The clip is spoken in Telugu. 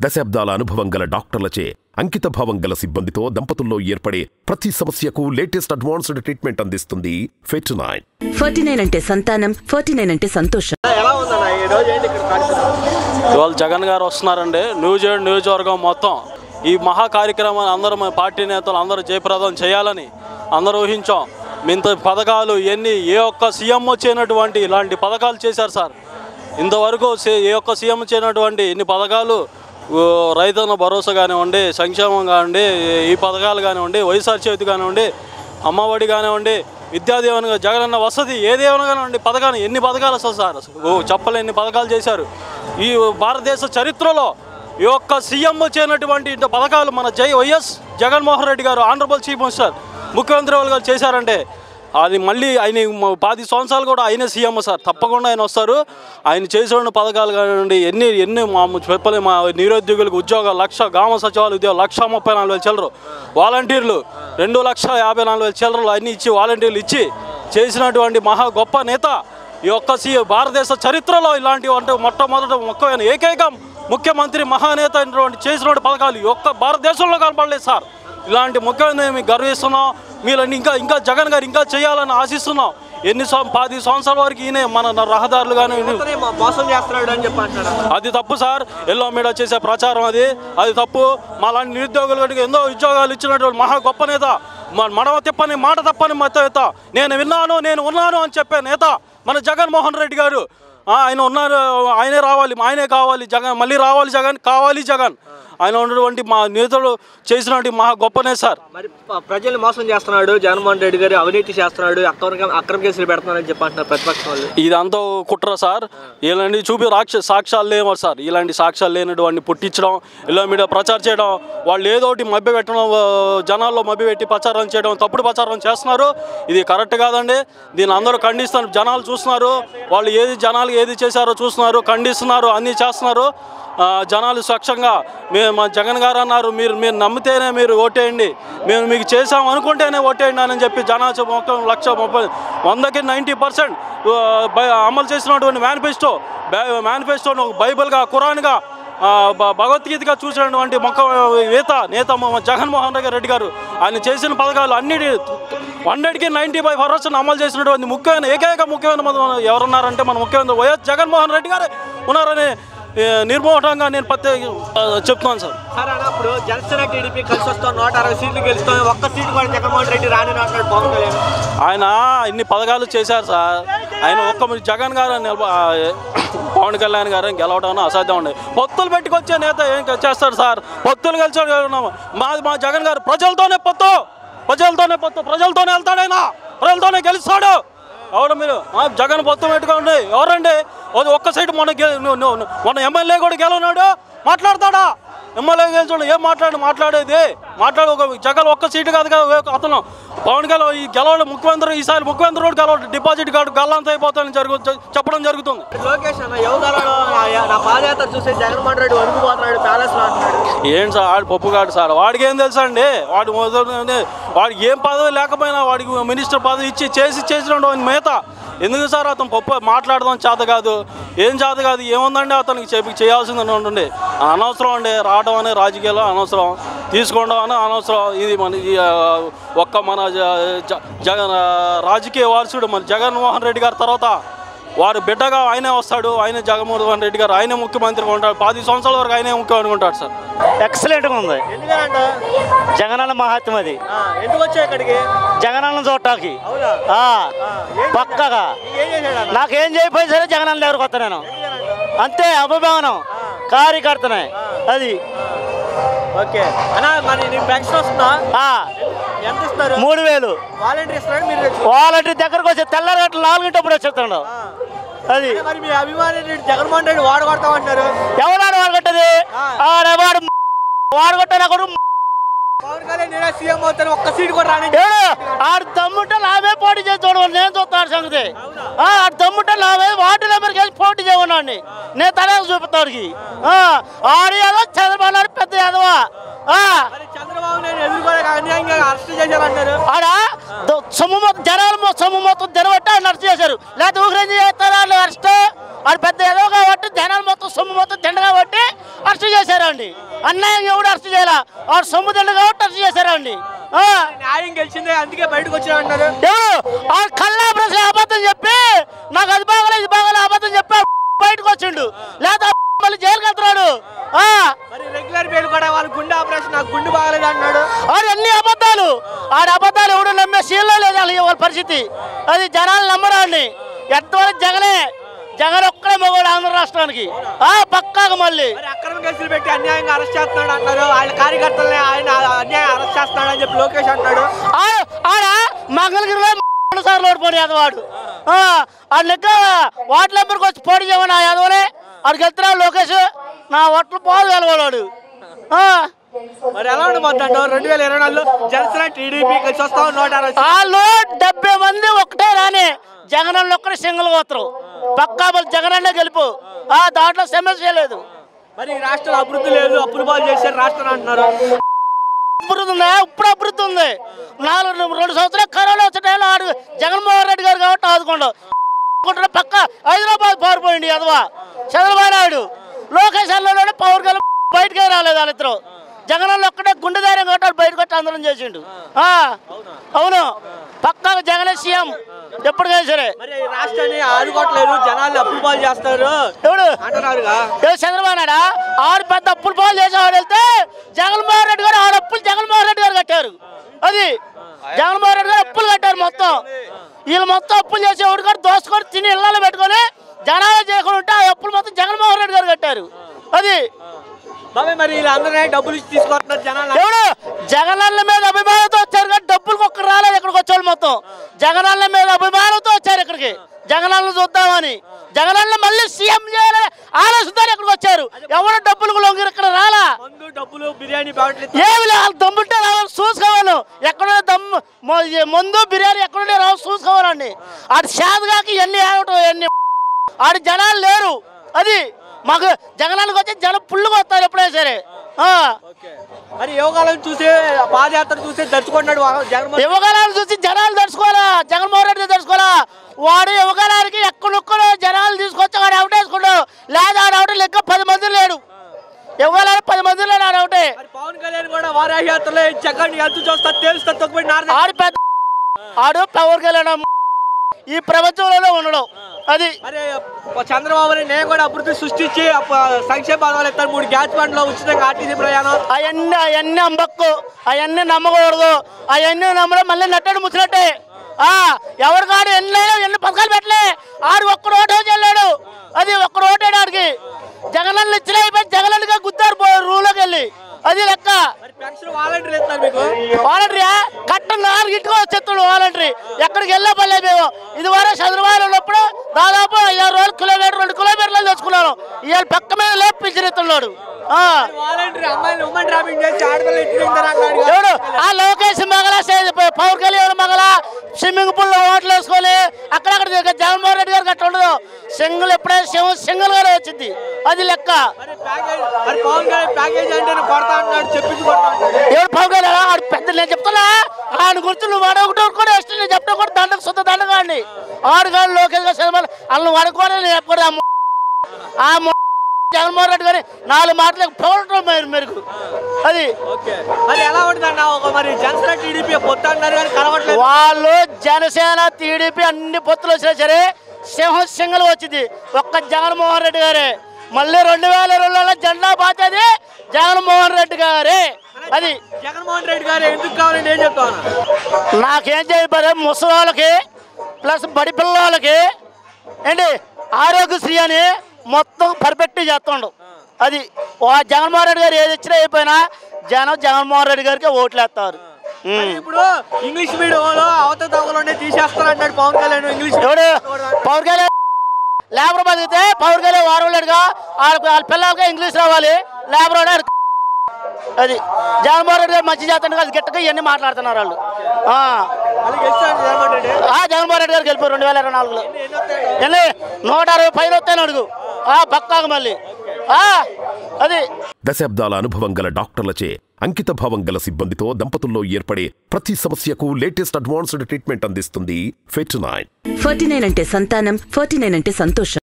దశాబ్దాల అనుభవం గల డాక్టర్లచే అంకిత భావం గల సిబ్బందితో దంపతుల్లో ఏర్పడే ప్రతి సమస్యకు లేటెస్ట్ అడ్వాన్స్డ్ ట్రీట్మెంట్ అందిస్తుంది ఫెట్ నైన్ ఫార్టీ నైన్ అంటే సంతానం ఫార్టీ నైన్ అంటే సంతోషం ఎలా ఉందన్న ఈ రోజు ఏంటి ఇక్కడ కార్యక్రమం ఇవాళ జగన్ గారు వస్తున్నారండి న్యూజెడ్ నియోజకవర్గం మొత్తం ఈ మహా కార్యక్రమాన్ని అందరూ మన పార్టీ నేతలు అందరూ జయప్రదం చేయాలని అందరూ ఊహించాం ఇంత పథకాలు ఎన్ని ఏ ఒక్క సీఎం చేయనటువంటి ఇలాంటి పథకాలు చేశారు సార్ ఇంతవరకు సే- ఏ ఒక్క సీఎం చేయనటువంటి ఇన్ని పథకాలు ఓ, రైతన్న భరోసా కానివ్వండి సంక్షేమం కానివ్వండి ఈ పథకాలు కానివ్వండి వైఎస్ఆర్ చేతి కానివ్వండి అమ్మఒడి కానివ్వండి విద్యాదీవన జగనన్న వసతి ఏదేమైనా కానివ్వండి పథకాలు ఎన్ని పథకాలు వస్తాయి సార్ అసలు ఓ చెప్పలేని పథకాలు చేశారు ఈ భారతదేశ చరిత్రలో ఈ యొక్క సీఎం చేయనటువంటి ఇంత పథకాలు మన జై వైఎస్ జగన్మోహన్ రెడ్డి గారు ఆనరబుల్ చీఫ్ మినిస్టర్ ముఖ్యమంత్రి వాళ్ళు గారు చేశారంటే అది మళ్ళీ ఆయన మ- పది సంవత్సరాలు కూడా ఆయనే సీఎం సార్ తప్పకుండా ఆయన వస్తారు ఆయన చేసిన పథకాలు కానివ్వండి ఎన్ని ఎన్ని మా చెప్పలే మా నిరుద్యోగులకు ఉద్యోగాలు లక్ష గ్రామ సచివాలయ ఉద్యోగాలు లక్ష ముప్పై నాలుగు వేల చిల్లరు వాలంటీర్లు రెండు లక్ష యాభై నాలుగు వేల చిల్లరలు అన్ని ఇచ్చి వాలంటీర్లు ఇచ్చి చేసినటువంటి మహా గొప్ప నేత ఈ యొక్క సీ భారతదేశ చరిత్రలో ఇలాంటి అంటే మొట్టమొదట ముఖ్యమైన ఏకైక ముఖ్యమంత్రి మహానేత అయినటువంటి చేసినటువంటి పథకాలు ఈ ఒక్క భారతదేశంలో కనపడలేదు సార్ ఇలాంటి ముఖ్యమైన మేము గర్విస్తున్నాం మీరు ఇంకా ఇంకా జగన్ గారు ఇంకా చేయాలని ఆశిస్తున్నాం ఎన్ని సం- పది సంవత్సరాల వరకు ఈయన మన రహదారులు కానీ అతనే మా- మోసం చేస్తున్నాడు అని చెప్పి అంటున్నాడు అది తప్పు సార్ ఎల్లో మీడియా చేసే ప్రచారం అది అది తప్పు మా లాంటి నిరుద్యోగులకు ఎన్నో ఉద్యోగాలు ఇచ్చినటువంటి మహా గొప్ప నేత మ- మడమ తిప్పని మాట తప్పని మత నేత నేను విన్నాను నేను ఉన్నాను అని చెప్పే నేత మన జగన్మోహన్ రెడ్డి గారు ఆ, ఆయన ఉన్నారు ఆయనే రావాలి ఆయనే కావాలి జగన్ మళ్ళీ రావాలి జగన్ కావాలి జగన్ ఆయన ఉన్నటువంటి మా నేతలు చేసినటువంటి మహా గొప్పనే సార్ మరి ప- ప్రజల్ని మోసం చేస్తున్నాడు జగన్మోహన్ రెడ్డి గారు అవినీతి చేస్తున్నాడు అక్రమ అక్రమ కేసులు పెడుతున్నారని చెప్పి అంటున్నారు ప్రతిపక్షం వాళ్ళు ఇదంతా కుట్ర సార్ ఇలాంటి చూపి రాక్ష సాక్ష్యాలు లేవు సార్ ఇలాంటి సాక్ష్యాలు లేనటువంటి పుట్టించడం ఇలా మీడియా ప్రచారం చేయడం వాళ్ళు ఏదో ఒకటి మభ్య పెట్టడం ఆ, జనాల్లో మభ్య పెట్టి ప్రచారం చేయడం తప్పుడు ప్రచారం చేస్తున్నారు ఇది కరెక్ట్ కాదండి దీన్ని అందరూ ఖండిస్తున్నారు జనాలు చూస్తున్నారు వాళ్ళు ఏది జనాలు ఏది చేశారో చూస్తున్నారు ఖండిస్తున్నారు అన్నీ చేస్తున్నారు ఆ, జనాలు స్వచ్ఛంగా మేము మా జగన్ గారు అన్నారు మీరు మీరు నమ్మితేనే మీరు ఓటేయండి మేము మీకు చేసాం అనుకుంటేనే ఓటేయండి అని చెప్పి జనాలు మొత్తం లక్ష ముప్పై వందకి నైంటీ పర్సెంట్ అమలు చేసినటువంటి మేనిఫెస్టో మేనిఫెస్టోను ఒక బైబిల్గా ఖురాన్గా ఆ, భ- భగవద్గీతగా చూసినటువంటి మొక్క నేత నేత మన జగన్మోహన్ రెడ్డి గారు ఆయన చేసిన పథకాలు అన్నిటి హండ్రెడ్కి నైంటీ ఫైవ్ పర్సెంట్ అమలు చేసినటువంటి ముఖ్యమైన ఏకైక ముఖ్యమైన మన ఎవరున్నారంటే మన ముఖ్యమంత్రి వైఎస్ జగన్మోహన్ రెడ్డి గారే ఉన్నారని ఏ, నిర్మోహటంగా నేను ప్రత్యేక ఆ, చెప్తున్నాను సార్ సరే అన్న ఇప్పుడు జనసేన టీడీపీ కలిసి వస్తాం నూట అరవై సీట్లు గెలుస్తాం ఒక్క సీటు కూడా జగన్మోహన్ రెడ్డి రాని అంటున్నాడు పవన్ కళ్యాణ్ ఆయన ఇన్ని పథకాలు చేశారు సార్ ఆయన ఒక్క మీ జగన్ గారు నిలబ ఆ, పవన్ కళ్యాణ్ గారు గెలవడం అసాధ్యం ఉండే పొత్తులు పెట్టుకొచ్చే నేత ఏం చేస్తాడు సార్ పొత్తులు గెలిచాడు మాది మా జగన్ గారు ప్రజలతోనే పొత్తు ప్రజలతోనే పొత్తు ప్రజలతోనే వెళ్తాడైనా ప్రజలతోనే గెలుస్తాడు ఎవరు మీరు ఆ, జగన్ పొత్తు పెట్టుకోండి ఎవరండి అది ఒక్క సైడ్ మొన్న గె- ను- ను- ను- మొన్న ఎమ్మెల్యే కూడా గెలవనాడు మాట్లాడతాడా ఎమ్మెల్యే గెలిచాడు ఏం మాట్లాడు మాట్లాడేది మాట్లాడు ఒక జగన్ ఒక్క సీటు కాదు కదా అతను పవన్ కళ్యాణ్ ఈ గెలవడం ముఖ్యమంత్రి ఈసారి ముఖ్యమంత్రి కూడా గెలవడం డిపాజిట్ కార్డు గల్లంత అయిపోతాయని జరుగు చెప్పడం జరుగుతుంది లోకేష్ అన్న యువతలలో నా- నా పాదయాత్ర చూసి జగన్మోహన్ రెడ్డి వణికిపోతున్నాడు ప్యాలెస్ లో అంటున్నాడు ఏంటి సార్ వాడు పప్పు కాడు సార్ వాడికి ఏం తెలుసా అండి వాడు మొదలు వాడికి ఏం పదవి లేకపోయినా వాడికి మినిస్టర్ పదవి ఇచ్చి చేసి చేసిన మేత ఎందుకు సార్ అతను పప్పు మాట్లాడదాం చేత కాదు ఏం చేత కాదు ఏముందండి అతనికి చెప్పి చేయాల్సింది ఉండండి అనవసరం అండి రావడం అనే రాజకీయాల్లో అనవసరం తీసుకోవడం అని అనవసరం ఇది మన ఈ, ఆ, ఒక్క మన జ- జ- జగన్ ఆ, రాజకీయ వారసుడు మన జగన్మోహన్ రెడ్డి గారి తర్వాత వారు బిడ్డగా ఆయనే వస్తాడు ఆయన జగన్మోహన్ రెడ్డి గారు ఆయనే ముఖ్యమంత్రిగా ఉంటాడు పది సంవత్సరాల వరకు ఆయనే ముఖ్యమంత్రి ఉంటాడు సార్ ఎక్సలెంట్గా ఉంది ఎందుకంట జగనన్న మహాత్మ అది ఎందుకు వచ్చాయి ఇక్కడికి జగనన్న చూడటానికి అవునా ఆ, ఏం పక్కగా ఏం చేశాడు అన్న నాకేం చేయకపోయినా సరే జగనన్న దగ్గరకు వస్తా నేను అంతే అభిమానం కార్యకర్తనే అది ఓకే అన్న మరి నీకు పెన్షన్ వస్తుందా ఆ, ఎంత ఇస్తారు మూడు వేలు వాలంటీర్ ఇస్తారని మీరు తెచ్చు- వాళ్ళంటి దగ్గరకు వచ్చి తెల్లారి గంటల నాలుగింటప్పుడు వచ్చేస్తాడు ఆ. అది అదే మరి మీ అభిమాని రెడ్డి జగన్మోహన్ రెడ్డి వాడగొడతామంటారు ఎవడాడు వాడగొట్టది ఆడవాడు వాడగొట్టాడు అక్కడ పవన్ కళ్యాణ్ నేనే సీఎం అవుతాను ఒక్క సీట్ కూడా రాని ఏడు ఆడు దమ్ముంటే నావే పోటీ చేసి చూడమని నేను చూస్తాను సంగతి ఆ, ఆడు దమ్ముంటే నావే వార్డు నెంబర్కి వెళ్ళి పోటీ చేయమన్నాడిని నేను తనే చూపుతాడికి ఆడు యాదవ్ చంద్రబాబు నాయుడు పెద్ద యాదవా ఆ, మరి చంద్రబాబు నాయుడు ఎదుర్కోలేక అన్యాయంగా అరెస్ట్ చేశారంటారు ఆడ ద- సొమ్ము మొత్తం జనాలు మొ- సొమ్ము మొత్తం తెరబట్టి ఆయన అరెస్ట్ చేశారు లేకపోతే ఊహరేం చేస్తారు వాళ్ళు అరెస్ట్ వాడు పెద్ద ఏదో కాబట్టి జనాలు మొత్తం సొమ్ము మొత్తం తిండ కాబట్టి అరెస్ట్ చేశారండి అన్యాయం ఎవడు అరెస్ట్ చేయాల వాడు సొమ్ము తిండ కాబట్టి అరెస్ట్ చేశారండి ఆ. న్యాయం గెలిచిందే అందుకే బయటకు వచ్చా అంటారు ఎవరు ఆ కల్లా ప్రశ్న అబద్ధం చెప్పి నాకు అది బాగలే ఇది బాగలే అబద్ధం చెప్పి ఆ బయటకు వచ్చిండు లేదా మళ్ళీ జైలుకి వెళ్తున్నాడు ఆ, మరి రెగ్యులర్ పేరు కూడా వాళ్ళ గుండె ఆపరేషన్ నాకు గుండె బాగలేదు అన్నాడు ఆడు అన్ని అబద్ధాలు ఆడ అబద్ధాలు ఎవడు నమ్మే శీల్లో లేదు వాళ్ళ వాళ్ళ పరిస్థితి అది జనాలు నమ్మరాండి ఎంతవరకు జగనే జగన్ ఒక్కడే మగవాడు ఆంధ్ర రాష్ట్రానికి ఆ పక్కాగా మళ్ళీ మరి అక్రమ కేసులు పెట్టి అన్యాయంగా అరెస్ట్ చేస్తున్నాడు అంటారు ఆయన కార్యకర్తల్ని ఆయన అన్యాయం అరెస్ట్ చేస్తున్నాడు అని చెప్పి లోకేష్ అంటాడు ఆడ ఆడ మంగళగిరిలో మూడు సార్లు ఓడిపోయి యాదవాడు ఆ, ఆ లెక్క వార్డు నెంబర్కి వచ్చి పోటీ చేయమని ఆ యాదవనే ఆడికి వెళ్తున్నాడు లోకేష్ నా ఓట్లు పోదు వెలవాడు మరి ఎలా ఉండబోతుందో రెండు వేల ఇరవై నాలుగులో జనసేన టీడీపీ కలిసి వస్తాం నూట అరవై వాళ్ళు డెబ్బై మంది ఒకటే రాని జగన్ అన్న ఒక్కడే సింగిల్ పోతారు పక్కా వాళ్ళు జగన్ అన్నే గెలుపు ఆ దాంట్లో సమస్య లేదు మరి ఈ రాష్ట్రంలో అభివృద్ధి లేదు అప్పులు పాలు చేశారు రాష్ట్రం అంటున్నారు అభివృద్ధి ఉందా ఇప్పుడు అభివృద్ధి ఉంది నాలుగు రెండు సంవత్సరాలు కరోనా వచ్చే టైంలో ఆడు జగన్మోహన్ రెడ్డి గారు కాబట్టి ఆదుకోండు అనుకుంటున్నా పక్క హైదరాబాద్ పారిపోయింది అదవా చంద్రబాబు నాయుడు లోకేష్ అన్నలోనే పవర్ గల బయటకే రాలేదు వాళ్ళిద్దరు జగన్ వాళ్ళు ఒక్కటే గుండె ధైర్యం కాబట్టి వాడు బయటకు వచ్చి అందరం చేసిండు ఆ, అవును పక్కాగా జగనే సీఎం ఎప్పటికైనా సరే మరి ఈ రాష్ట్రాన్ని ఆదుకోవట్లేదు జనాలు అప్పులు పాలు చేస్తారు ఎవడు అంటున్నారుగా ఏ చంద్రబాబు నాయుడా ఆడు పెద్ద అప్పులు పాలు చేసేవాడు వెళ్తే జగన్మోహన్ రెడ్డి గారు ఆడ అప్పులు జగన్మోహన్ రెడ్డి గారు కట్టారు అది జగన్మోహన్ రెడ్డి గారు అప్పులు కట్టారు మొత్తం వీళ్ళు మొత్తం అప్పులు చేసేవాడు గారు దోసుకొని తిని ఇళ్ళలో పెట్టుకొని జనాలు చేయకుండా ఉంటే ఆ అప్పులు మొత్తం జగన్మోహన్ రెడ్డి గారు కట్టారు అది బాబాయ్ మరి వీళ్ళందరినీ డబ్బులు ఇచ్చి తీసుకొస్తున్నారు జనాలు ఎవడు జగనన్న మీద అభిమానంతో వచ్చారు కానీ డబ్బులకు ఒక్కరు రాలేదు ఇక్కడికి వచ్చేవాళ్ళు మొత్తం జగనన్న మీద అభిమానంతో వచ్చారు ఇక్కడికి జగనన్న చూద్దామని జగనన్న మళ్ళీ సీఎం చేయాలని ఆలోచిస్తారు ఇక్కడికి వచ్చారు ఎవరు డబ్బులకు లొంగిరు ఇక్కడ రాలా మందు డబ్బులు బిర్యానీ ప్యాకెట్లు ఏమి లేదు వాళ్ళు దమ్ముంటే రావాలి చూసుకోవాలి ఎక్కడ దమ్ము మొ- ఈ మందు బిర్యానీ ఎక్కడుంటే రావు చూసుకోవాలండి ఆడు శాతగాక ఇవన్నీ ఏడవటం ఇవన్నీ ఆడు జనాలు లేరు అది మాకు జగనానికి వచ్చి జనం పుల్లుగా వస్తారు ఎప్పుడైనా సరే ఆ. మరి యోగాలను చూసి పాదయాత్ర చూసి దర్చుకున్నాడు జగన్మోహన్ యువకాలను చూసి జనాలు దర్చుకోవాలా జగన్మోహన్ రెడ్డి దర్చుకోవాలా వాడు యువకాలానికి ఎక్కడొక్కడో జనాలు తీసుకొచ్చి వాడు అవుట్ వేసుకున్నాడు లేదా ఆడు అవుట్ లెక్క పది మంది లేడు యువకాలానికి పది మంది లేడు ఆడు అవుటే మరి పవన్ కళ్యాణ్ కూడా వారాహయాత్రలో జగన్ ఎంత చూస్తా తేలుస్తా తొక్కుబడి నారద ఆడు పెద్ద ఆడు పవర్ వెళ్ళడం ఈ ప్రపంచంలోనే ఉండడం అది మరి చంద్రబాబుని నేను కూడా అభివృద్ధి సృష్టించి అప్ప- సంక్షేమ పథకాలు ఇస్తాను మూడు గ్యాస్ బండ్లో ఉచితంగా ఆర్టీసీ ప్రయాణం అవన్నీ అవన్నీ అమ్మక్కు అవన్నీ నమ్మకూడదు అవన్నీ నమ్మడం మళ్ళీ నట్టడు ముచ్చినట్టే ఆ ఎవరు కాడు ఎన్ని ఎన్ని పథకాలు పెట్టలే ఆడు ఒక్క రోడ్డు చెల్లాడు అది ఒక్క రోడ్డు ఆడికి జగనన్న ఇచ్చిన అయిపోయి జగనన్నగా గుద్దారు పో రూలోకి వెళ్ళి అది లెక్క మరి పెన్షన్ వాలంటీర్లు ఇస్తారు మీకు వాలంటరీ కట్ట నాలుగు ఇంటికి వచ్చేస్తాడు వాలంటరీ ఎక్కడికి వెళ్ళే పల్లె మేము ఇది వరకు చంద్రబాబు ఉన్నప్పుడు దాదాపు ఐదారు రోజులు కిలోమీటర్ రెండు కిలోమీటర్లు తెచ్చుకున్నాను ఇవాళ పక్క మీద లేపు పిలిచిరెత్తున్నాడు వాలంటీర్ అమ్మాయిలు ఉమెన్ ట్రాపింగ్ చేసి ఆడపిల్లలు ఎత్తుకుంటారు అన్నాడు కదా. ఎవడు ఆ లోకేష్ మగల పవర్ కళ్యాణ్ మగల స్విమ్మింగ్ పూల్ లో ఓట్లు వేసుకొని అక్కడక్కడ దిగ- జగన్మోహన్ రెడ్డి గారికి అట్లా ఉండదు సింగిల్ ఎప్పుడైనా సింగిల్ సింగిల్ గానే వచ్చింది అది లెక్క మరి ప్యాకేజ్ మరి పవన్ కళ్యాణ్ ప్యాకేజ్ అంటే నేను కొడతా అంటున్నాడు చెప్పించి కొడతా అంటాడు ఎవడు పవన్ కళ్యాణ్ ఆడు పెద్ద నేను చెప్తున్నా ఆయన గురించి నువ్వు అడగటం కూడా ఇష్టం నేను చెప్పడం కూడా దండకు సొంత దండగా అండి ఆడు కానీ లోకేష్ గారు సినిమాలు వాళ్ళు వాడుకోవాలి నేను చెప్పకూడదు ఆ మొ- ఆ మొ- జగన్మోహన్ రెడ్డి గారి నాలుగు మాటలకు పోవటం మెరు- మెరుగు అది ఓకే మరి ఎలా ఉంటుంది ఒక మరి జనసేన టీడీపీ పొత్తు అన్నారు కానీ కలవట్లేదు వాళ్ళు జనసేన టీడీపీ అన్ని పొత్తులు వచ్చినా సరే సింహం సింగల్ వచ్చింది ఒక్క జగన్మోహన్ రెడ్డి గారే మళ్ళీ రెండు వేల ఇరవైలో జెండా బాధ్యది జగన్మోహన్ రెడ్డి గారే అది జగన్మోహన్ రెడ్డి గారు ఎందుకు కావాలని నేను చెప్తాను నాకేం చేయబోయే ముసలి వాళ్ళకి ప్లస్ బడి పిల్లలకి ఏంటి ఆరోగ్యశ్రీ అని మొత్తం పర్ఫెక్ట్ చేస్తుండు అది వా జగన్మోహన్ రెడ్డి గారు ఏది ఇచ్చినా అయిపోయినా జనం జగన్మోహన్ రెడ్డి గారికి ఓట్లు వేస్తారు మరి ఇప్పుడు ఇంగ్లీష్ మీడియంలో అవత తగలోనే తీసేస్తారు అంటాడు పవన్ కళ్యాణ్ ఇంగ్లీష్ ఎవడు పవర్ కళ్యాణ్ లేబర్ బతికితే పవర్ కళ్యాణ్ వారం లేడుగా వాళ్ళ వాళ్ళ పిల్లలకి ఇంగ్లీష్ రావాలి లేబర్ వాడు ఆడు అది జగన్మోహన్ రెడ్డి గారు మంచి చేస్తాను కదా గిట్టగా ఇవన్నీ మాట్లాడుతున్నారు వాళ్ళు ఆ. మళ్ళీ గెలుస్తాడు జగన్మోహన్ రెడ్డి ఆ జగన్మోహన్ రెడ్డి గారు గెలిపారు రెండు వేల ఇరవై నాలుగులో ఎన్ని వస్తాయి? ఎన్ని నూట అరవై పైన వస్తాను అడుగు ఆ పక్కాగా మళ్ళీ ఆ అది దశాబ్దాల అనుభవం గల డాక్టర్లచే అంకితభావం గల సిబ్బందితో దంపతుల్లో ఏర్పడే ప్రతి సమస్యకు లేటెస్ట్ అడ్వాన్స్డ్ ట్రీట్మెంట్ అందిస్తుంది ఫెట్ నైన్ ఫార్టీ నైన్ అంటే సంతానం ఫార్టీ నైన్ అంటే సంతోషం